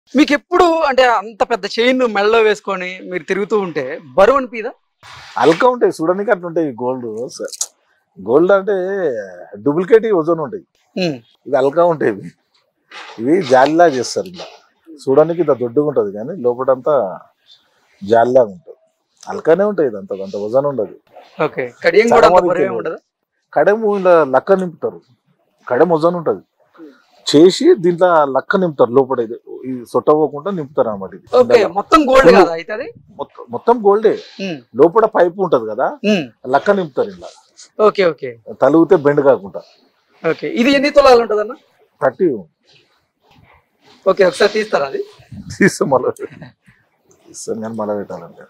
మీకు ఎప్పుడు అంటే అంత పెద్ద చైన్ మెడలో వేసుకొని మీరు తిరుగుతూ ఉంటే బరువు అనిపిదా అల్కా ఉంటాయి చూడడానికి అట్లా ఉంటాయి గోల్డ్ గోల్డ్ అంటే డూప్లికేట్ ఓజోన్ ఉంటాయి ఇవి అల్కా ఉంటాయి ఇవి ఇవి జాలిలా చేస్తారు ఇలా చూడడానికి ఇంత దొడ్డుగా ఉంటుంది కానీ లోపలంతా జాలిలాగా ఉంటుంది అల్కానే ఉంటాయి ఇదంతా అంత వజన్ ఉండదు ఓకే కడియం కూడా అంత చాలా బరువు ఏమి మందికి ఉండదు కడెము ఇలా లక్క నింపుతారు కడెం వజన్ ఉంటుంది చేసి దీంట్లో లక్క నింపుతారు లోపల ఇది ఈ సొట్టపోకుండా నింపుతారు అన్నమాట ఇది ఓకే మొత్తం గోల్డ్ Full. కదా అయితే అది మొత్తం మొత్తం గోల్డే ఉమ్, లోపల పైపు ఉంటది కదా ఉమ్. లక్క నింపుతారు ఇలా ఓకే ఓకే తలుగుతే బెండ్ కాకుండా ఓకే ఇది ఎన్ని తులాలు ఉంటదన్న థర్టీ ఓకే ఒకసారి తీస్తారా అది తీస్తాం మళ్ళీ తీస్తాను కానీ మళ్ళీ పెట్టాలంటే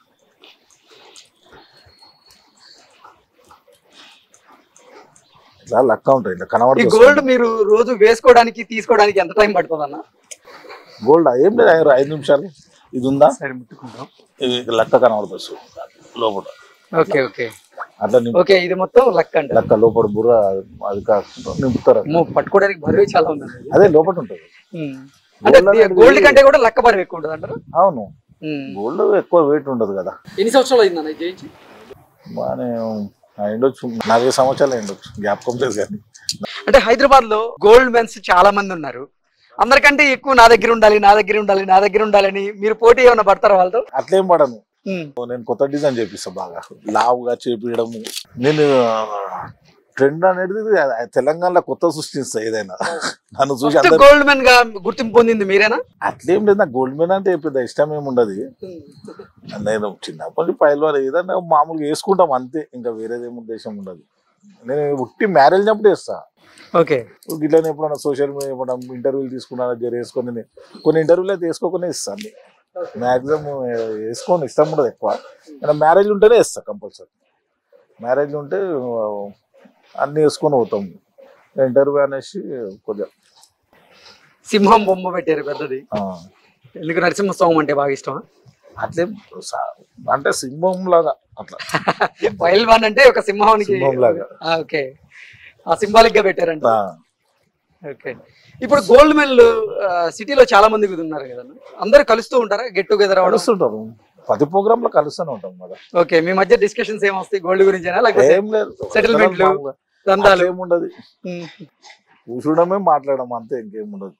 ఇట్లా లక్క ఉంటాయి ఇట్లా ఈ కనబడుతుంది గోల్డ్ మీరు రోజు వేసుకోవడానికి తీసుకోవడానికి ఎంత టైం పడుతుంది అన్న గోల్డ్ ఏం లేదు ఐదు- ఐదు నిమిషాలు ఇది ఉందా సరే ముట్టుకుంటాం ఇది లక్క కనబడుతుంది చూడు. లోపల ఓకే ఓకే అట్లా నింపు ఓకే ఇది మొత్తం లక్ అండి లక్క లోపల బుర్ర అది కాకుండా నింపుతారు అట్లా. అమ్మో, పట్టుకోవడానికి బరువు చాలా ఉంది అదే లోపల ఉంటుంది ఉమ్. అంటే Gold అనేది- గోల్డ్ కంటే కూడా లక్క బరువు ఎక్కువ ఉంటుంది అంటారు అవును గోల్డ్ ఎక్కువ వెయిట్ ఉండదు కదా ఎన్ని సంవత్సరాలు అయింది అన్న జయించి బాగానే అయిండొచ్చు నలభై సంవత్సరాలు అయిండొచ్చు జ్ఞాపకం లేదు కానీ అంటే హైదరాబాద్ లో గోల్డ్ మెన్స్ చాలా మంది ఉన్నారు అందరికంటే ఎక్కువ నా దగ్గర ఉండాలి నా దగ్గర ఉండాలి నా దగ్గర ఉండాలని మీరు పోటీ ఏమైనా పడతారా వాళ్ళతో అట్లేం పడను ఉమ్. నేను కొత్త డిజైన్ చేపిస్తా బాగా లావుగా చేపించడము నేను ట్రెండ్ అనేది ఆ తెలంగాణలో కొత్త సృష్టిస్తా ఏదైనా నన్ను చూసి ఫస్ట్ అందరు గోల్డ్ మెన్ గా గుర్తింపు పొందింది మీరేనా అట్లేం లేదు నాకు గోల్డ్ మెన్ అంటే పెద్ద ఇష్టం ఏమి ఉండదు నేను చిన్నప్పటి నుంచి పైలు ఏదన్నా మామూలుగా వేసుకుంటాం అంతే ఇంకా వేరేది ఏమి ఉద్దేశం ఉండదు నేను ఉట్టి మ్యారేజ్ అప్పుడు వేస్తా ఓకే ఇట్లనే ఎప్పుడైనా సోషల్ మీడియా ఎప్పుడైనా ఇంటర్వ్యూలు తీసుకున్నా జర వేసుకొని నేను కొన్ని ఇంటర్వ్యూలు అయితే వేసుకోకుండా ఇస్తాను మ్యాక్సిమం వేసుకొని ఇష్టం ఉండదు ఎక్కువ కానీ మ్యారేజ్ ఉంటేనే ఇస్తా కంపల్సరీ మ్యారేజ్ ఉంటే ఆ, అన్ని వేసుకొని పోతాం ఇంటర్వ్యూ అనేసి కొద్దిగా సింహం బొమ్మ పెట్టారు పెద్దది ఆ, ఎందుకు నరసింహస్వామి అంటే బాగా ఇష్టం అట్లేం సా- అంటే సింహం లాగా అట్లా వైల్డ్ వన్ అంటే ఒక సింహానికి సింహం లాగా. ఆ, ఓకే ఆ సింబాలిక్ గా పెట్టారంట ఆ, ఓకే ఇప్పుడు గోల్డ్ మెన్లు సిటీలో చాలా మంది ఉన్నారు కదా అందరు కలుస్తూ ఉంటారా గెట్ టుగెదర్ అవ్వడం కలుస్తుంటారు ప్రతి ప్రోగ్రామ్ లో కలుస్తూనే ఉంటాం కదా ఓకే మీ మధ్య డిస్కషన్స్ ఏం వస్తాయి గోల్డ్ గురించేనా లేకపోతే ఏం లేదు సెటిల్మెంట్లు, మామూలుగా. దందాలు ఏముండదు ఉమ్. కూర్చోడమే మాట్లాడడం అంతే ఇంకేం ఉండదు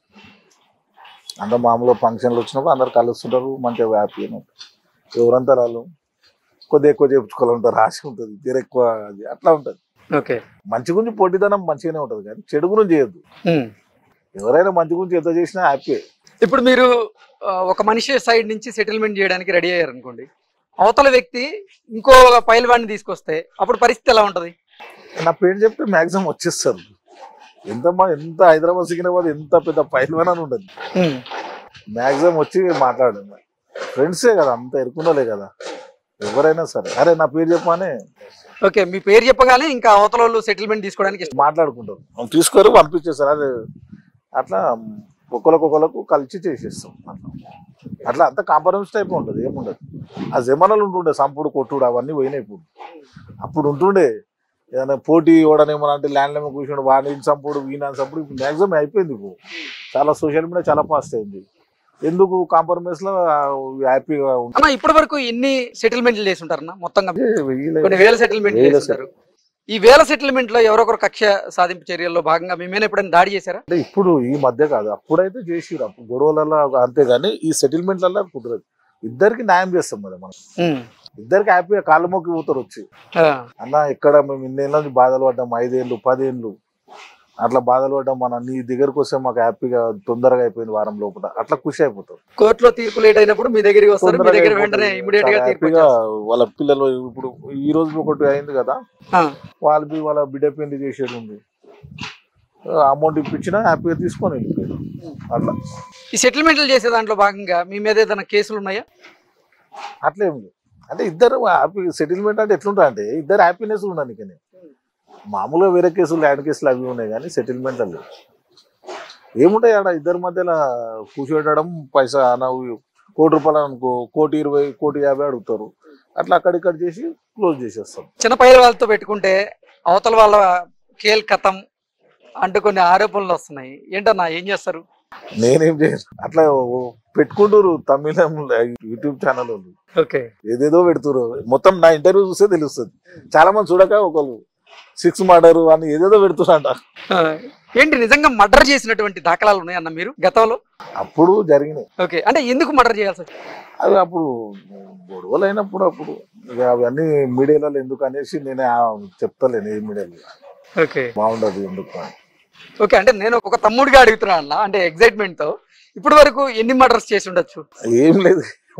అంత మామూలుగా ఫంక్షన్లు వచ్చినప్పుడు అందరు కలుస్తుంటారు మంచిగా హ్యాపీ ఎవరంతా వాళ్ళు కొద్దిగా ఎక్కువ చేయించుకోవాలంటారు రాసి ఉంటుంది తీర ఎక్కువ అది అట్లా ఉంటుంది ఓకే మంచి గురించి పోటీదనం మంచిగానే ఉంటుంది కానీ చెడు గురించి చేయొద్దు ఉమ్. ఎవరైనా మంచి గురించి ఎంత చేసినా హ్యాపీ ఇప్పుడు మీరు ఆ, ఒక మనిషి సైడ్ నుంచి సెటిల్మెంట్ చేయడానికి రెడీ అయ్యారు అనుకోండి అవతల వ్యక్తి ఇంకో పైల్ వాడిని తీసుకొస్తే అప్పుడు పరిస్థితి ఎలా ఉంటది నా పేరు చెప్తే మాక్సిమం వచ్చేస్తారు ఎంత మా ఎంత హైదరాబాద్ సికింద్రాబాద్ ఎంత పెద్ద పైల్వాన్ అని ఉండదు ఉమ్. మాక్సిమం వచ్చి మాట్లాడండి ఫ్రెండ్సే కదా అంత ఎరుకున్నలే కదా ఎవరైనా సరే అరే నా పేరు చెప్పమని ఓకే మీ పేరు చెప్పగానే ఇంకా అవతల వాళ్ళు సెటిల్మెంట్ తీసుకోవడానికి ఇష్టం. మాట్లాడుకుంటారు మనం తీసుకోరు పంపించేస్తారు అదే అట్లా ఒకరికొకరికి కలిసి చేసేస్తాం అట్లా అట్లా అంత కాంపరమైజ్ టైప్ ఉంటుంది ఏముండదు ఆ జమానాలు ఉంటుండే సంపుడు కొట్టుడు అవన్నీ పోయినాయి ఇప్పుడు అప్పుడు ఉంటుండే ఏదైనా పోటీ ఇవ్వడం అంటే ల్యాండ్ ఏమో కూర్చోడు వాడిని చంపుడు వీణ చంపుడు ఇప్పుడు మ్యాక్సిమం అయిపోయింది ఇప్పుడు చాలా సోషల్ మీడియా చాలా ఫాస్ట్ అయింది ఎందుకు కాంప్రమైజ్ లో హ్యాపీగా అన్న ఇప్పటి వరకు ఎన్ని సెటిల్మెంట్లు చేసి ఉంటారన్న మొత్తంగా ఉంటుంది కొన్ని వేల సెటిల్మెంట్ వేల చేస్తుంటారు ఈ వేల సెటిల్మెంట్ లో ఎవరొకరు కక్ష సాధింపు చర్యల్లో భాగంగా మీ మీద ఎప్పుడైనా దాడి చేశారా అంటే ఇప్పుడు ఈ మధ్య కాదు అప్పుడైతే చేసిరు అప్పుడు గొడవలలో అంతేగాని ఈ సెటిల్మెంట్లలో కుదరదు ఇద్దరికి న్యాయం చేస్తాం కదా మనం ఇద్దరికి హ్యాపీగా కాళ్ళ మొక్కి పోతారు వచ్చి ఆ, అన్న ఇక్కడ మేము ఇన్నేళ్ళ నుంచి బాధలు పడ్డాం ఐదేళ్ళు పదేళ్ళు అట్లా బాధలు పడ్డాం మన నీ దగ్గరకు వస్తే మాకు హ్యాపీగా తొందరగా అయిపోయింది వారం లోపల అట్లా ఖుషి అయిపోతారు కోర్టులో తీర్పు లేట్ అయినప్పుడు మీ దగ్గరికి వస్తారు మీ తొందరగా దగ్గర వెంటనే అయిపోతుంది. ఇమీడియట్ గా చాలా తీర్పు హ్యాపీగా వచ్చేస్తుంది. వాళ్ళ పిల్లలు ఇప్పుడు ఈ రోజు ఒకటి అయింది కదా ఆ, వాళ్ళకి వాళ్ళ బిడ్డ పెళ్లి చేసేది ఉంది అమౌంట్ ఇప్పించినా హ్యాపీగా తీసుకొని వెళ్ళిపోయారు అట్లా ఈ సెటిల్మెంట్లు చేసే దాంట్లో భాగంగా మీ మీద ఏదైనా కేసులు ఉన్నాయా అట్లే ఉంది అంటే ఇద్దరు హ్యాపీ సెటిల్మెంట్ అంటే ఎట్లుంటా అంటే ఇద్దరు హ్యాపీనెస్ ఉండడానికి కానీ మామూలుగా వేరే కేసులు ల్యాండ్ కేసులు అవి ఉన్నాయి కానీ సెటిల్మెంట్ లేవు ఏముంటాయి ఆడ ఇద్దరి మధ్యలో కూర్చోబెట్టడం పైసా నవ్వు కోటి రూపాయలు అనుకో కోటి ఇరవై కోటి యాభై అడుగుతారు అట్లా అక్కడిక్కడ చేసి క్లోజ్ చేసేస్తాం చిన్న పైల వాళ్ళతో పెట్టుకుంటే అవతల వాళ్ళ కేల్ కథం అంటూ కొన్ని ఆరోపణలు వస్తున్నాయి ఏంటన్నా ఏం చేస్తారు నేనేం చేయను అట్లా పెట్టుకుంటారు తమిళం యూట్యూబ్ ఛానల్ వాళ్ళు ఓకే ఏదేదో పెడుతురు మొత్తం నా ఇంటర్వ్యూ చూస్తే తెలుస్తుంది చాలా మంది చూడక ఒకళ్ళు సిక్స్ మర్డర్ అని ఏదేదో పెడుతున్నారంట ఆ, ఏంటి నిజంగా మర్డర్ చేసినటువంటి దాఖలాలు ఉన్నాయన్న మీరు గతంలో అప్పుడు జరిగినాయి ఓకే అంటే ఎందుకు మర్డర్ చేయాల్సి వచ్చింది? అవి అప్పుడు గొడవలు అయినప్పుడు అప్పుడు ఇక అవన్నీ మీడియాలో ఎందుకు అనేసి నేను చెప్తలేను ఏ మీడియాలో ఓకే బాగుండదు ఎందుకు అని ఓకే అంటే నేను ఒక తమ్ముడిగా అడుగుతున్నా అన్న అంటే ఎక్సైట్మెంట్ తో ఇప్పటి వరకు ఎన్ని మర్డర్స్ చేసి ఉండొచ్చు ఏం లేదు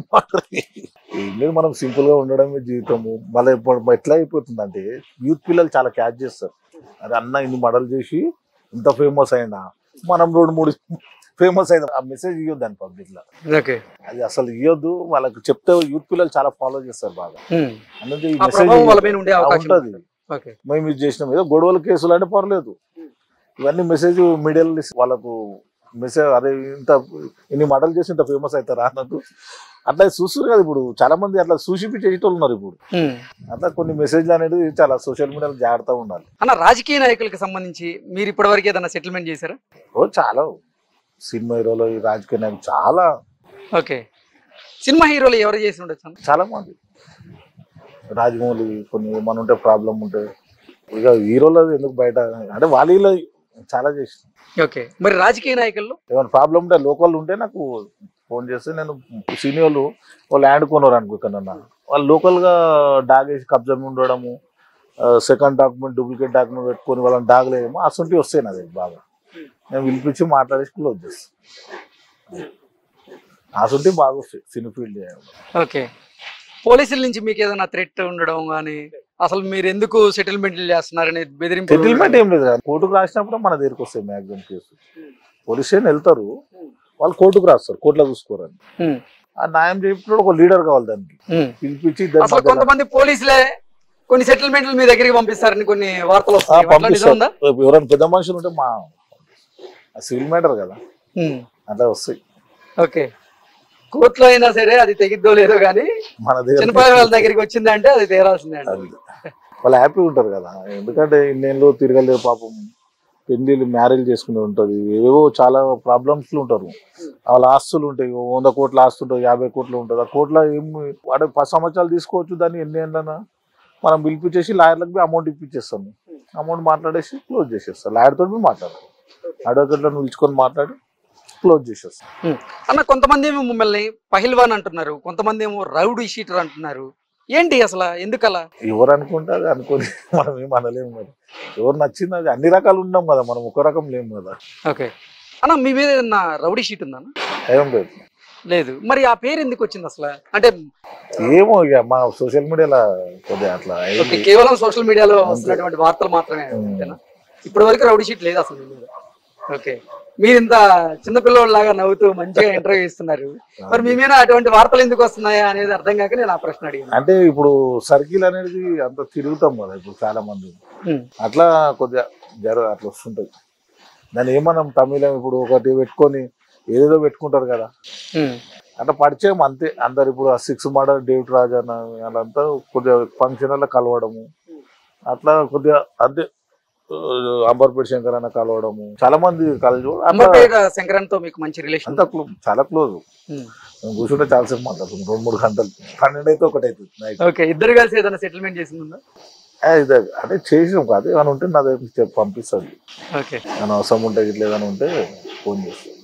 ఏం లేదు మనం సింపుల్ గా ఉండడమే జీవితము మళ్ళీ ఇప్పుడు ఎట్లా అయిపోతుందంటే యూత్ పిల్లలు చాలా క్యాచ్ చేస్తారు అరే అన్న ఇన్ని మడలు చేసి ఇంత ఫేమస్ అయినా మనం రెండు మూడు ఫేమస్ అయినా ఆ మెసేజ్ ఇవ్వద్దు అని పబ్లిక్ లో ఓకే అది అసలు ఇవ్వద్దు వాళ్ళకి చెప్తే యూత్ పిల్లలు చాలా ఫాలో చేస్తారు బాగా అందుకే ఈ ఆ మెసేజ్ ప్రభావం వాళ్ళ మీద ఉండే అవకాశం ఉంటది ఓకే మేము ఇది చేసినాం ఏదో గొడవల కేసులు అంటే పర్లేదు ఇవన్నీ మెసేజ్ మీడియాలో వాళ్ళకు మెసేజ్ అదే ఇంత ఇన్ని మడలు చేసి ఇంత ఫేమస్ అవుతారా అన్నట్టు అట్లా చూస్తారు కదా ఇప్పుడు చాలా మంది అట్లా చూసి చేసేటోళ్ళు ఉన్నారు ఇప్పుడు అట్లా కొన్ని మెసేజ్లు అనేది చాలా సోషల్ మీడియాలో జాగ్రత్తగా ఉండాలి అన్న రాజకీయ నాయకులకు సంబంధించి మీరు ఇప్పటి వరకు ఏదైనా సెటిల్మెంట్ చేశారా ఓ చాలా సినిమా హీరోలు ఈ రాజకీయ నాయకులు చాలా ఓకే సినిమా హీరోలు ఎవరు చేసి ఉండొచ్చు అన్న చాలా మంది రాజమౌళి కొన్ని ఏమైనా ఉంటే ప్రాబ్లం ఉంటే ఇక హీరోలు ఎందుకు బయట అంటే వాళ్ళ చాలా చేసి ఓకే మరి రాజకీయ నాయకుల్లో ఏమైనా ప్రాబ్లం ఉంటే లోకల్ ఉంటే నాకు ఫోన్ చేస్తే నేను సీనియర్లు వాళ్ళు ల్యాండ్ కొన్నారు అనుకోకనన్నా వాళ్ళు లోకల్గా డాగ్ వేసి కబ్జా మీద ఉండడము సెకండ్ డాక్యుమెంట్ డూప్లికేట్ డాక్యుమెంట్ పెట్టుకొని వాళ్ళని డాగ్లేమో అసంటి వస్తాయి నా దగ్గర బాగా నేను పిలిపించి మాట్లాడేసి క్లోజ్ చేస్తాను అసంటి బాగా వస్తాయి సినీ ఫీల్డ్ ఓకే పోలీసుల నుంచి మీకు ఏదైనా థ్రెట్ ఉండడం కానీ అసలు మీరు ఎందుకు సెటిల్మెంట్ చేస్తున్నారని బెదిరింపు సెటిల్మెంట్ ఏం లేదు కదా కోర్టుకు రాసినప్పుడు మన దగ్గరికి వస్తాయి మ్యాక్సిమం కేసు పోలీస్ స్టేషన్ వెళ్తారు వాళ్ళు కోర్టుకు రాస్తారు కోర్టులో చూసుకోరని ఉమ్, ఆ న్యాయం చెప్పినప్పుడు ఒక లీడర్ కావాలి దానికి ఉమ్. పిలిపించి ఇద్దరి అసలు మధ్యలో- కొంతమంది పోలీసులే కొన్ని సెటిల్మెంట్లు మీ దగ్గరికి పంపిస్తారని కొన్ని వార్తలు ఆ, వస్తాయి అట్లా నిజం పంపిస్తారు ఉందా ఎవరైనా పెద్ద మనుషులు ఉంటే మా సివిల్ మ్యాటర్ కదా ఉమ్, అట్లా వస్తాయి ఓకే కోర్టులో అయినా సరే అది తెగిద్దో లేదో కానీ మన దగ్గర చనిపోయే వాళ్ళ దగ్గరికి వచ్చిందంటే అది తీరాల్సిందే అండి అది. వాళ్ళు హ్యాపీ ఉంటారు కదా ఎందుకంటే ఇన్నేళ్ళు తిరగలేరు పాపం పెళ్లిళ్ళు మ్యారేజ్ చేసుకుని ఉంటది ఏవేవో చాలా ప్రాబ్లమ్స్ ఉంటారు వాళ్ళ ఆస్తులు ఉంటాయి ఓ వంద కోట్ల ఆస్తు ఉంటుంది యాభై కోట్లు ఉంటుంది ఆ కోట్ల ఏం వాడు పది సంవత్సరాలు తీసుకోవచ్చు దాన్ని ఎన్ని ఏళ్ళనా మనం పిలిపించేసి లాయర్లకు అమౌంట్ ఇప్పించేస్తాము అమౌంట్ మాట్లాడేసి క్లోజ్ చేసేస్తాం లాయర్ తోటి మాట్లాడతాం అడ్వకేట్లను పిలుచుకొని మాట్లాడి క్లోజ్ చేసేస్తాం ఉమ్. అన్న కొంతమంది ఏమో మిమ్మల్ని పహిల్వాన్ అంటున్నారు కొంతమంది ఏమో రౌడీ షీటర్ అంటున్నారు ఏంటి అసలు ఎందుకలా ఎవరు అనుకుంటే అది అనుకొని మనం ఏం అనలేము కదా ఎవరు నచ్చింది అది అన్ని రకాలు ఉన్నాం కదా మనం ఒక రకం లేము కదా ఓకే అన్న మీ మీద ఏదన్నా రౌడీ షీట్ ఉందా అన్న? ఏం లేదు లేదు మరి ఆ పేరు ఎందుకు వచ్చింది అసలు అంటే ఏమో ఇక మా సోషల్ మీడియాలో కొద్దిగా అట్లా ఓకే అయింది. కేవలం సోషల్ మీడియాలో అంతే. వస్తున్నటువంటి వార్తలు మాత్రమే ఉమ్. అంతేనా ఇప్పటి వరకు రౌడీ షీట్ లేదు అసలు మీ మీద ఓకే మీరు ఇంత చిన్నపిల్లలాగా నవ్వుతూ మంచిగా ఇంటర్వ్యూ ఇస్తున్నారు మరి మీ మీద అటువంటి వార్తలు ఎందుకు వస్తున్నాయా అనేది అర్థం కాక నేను ఆ ప్రశ్న అడిగాను అంటే ఇప్పుడు సర్కిల్ అనేది అంత తిరుగుతాం కదా ఇప్పుడు చాలా మంది ఉమ్, అట్లా కొద్దిగా జర అట్లా వస్తుంటది దాన్ని ఏమన్నాం తమిళం ఇప్పుడు ఒకటి పెట్టుకొని ఏదేదో పెట్టుకుంటారు కదా ఉమ్, అట్లా పరిచయం అంతే అందరు ఇప్పుడు ఆ సిక్స్ మర్డర్ డేవిడ్ రాజా అన్న వాళ్ళంతా కొద్దిగా ఫంక్షన్లలో కలవడము అట్లా కొద్దిగా అంతే ఆ, అంబర్పేట శంకర్ అన్న కలవడము చాలా మంది కలిసి అట్లా అంబర్పేట శంకరన్ తో మీకు మంచి రిలేషన్ అంతా క్లో- చాలా క్లోజ్ మేము కూర్చుంటే చాలాసేపు మాట్లాడుతుంది రెండు మూడు గంటలు పన్నెండు అయితే ఒకటి అవుతుంది నైట్ ఓకే ఇద్దరు కలిసి ఏదైనా సెటిల్మెంట్ చేసిందా ఇదే అంటే చేసినాం కాదు ఏమైనా ఉంటే నా దగ్గర చెప్పి పంపిస్తుంది ఓకే నేను అవసరం ఉంటే ఇట్లా ఏదైనా ఉంటే ఫోన్ చేస్తాను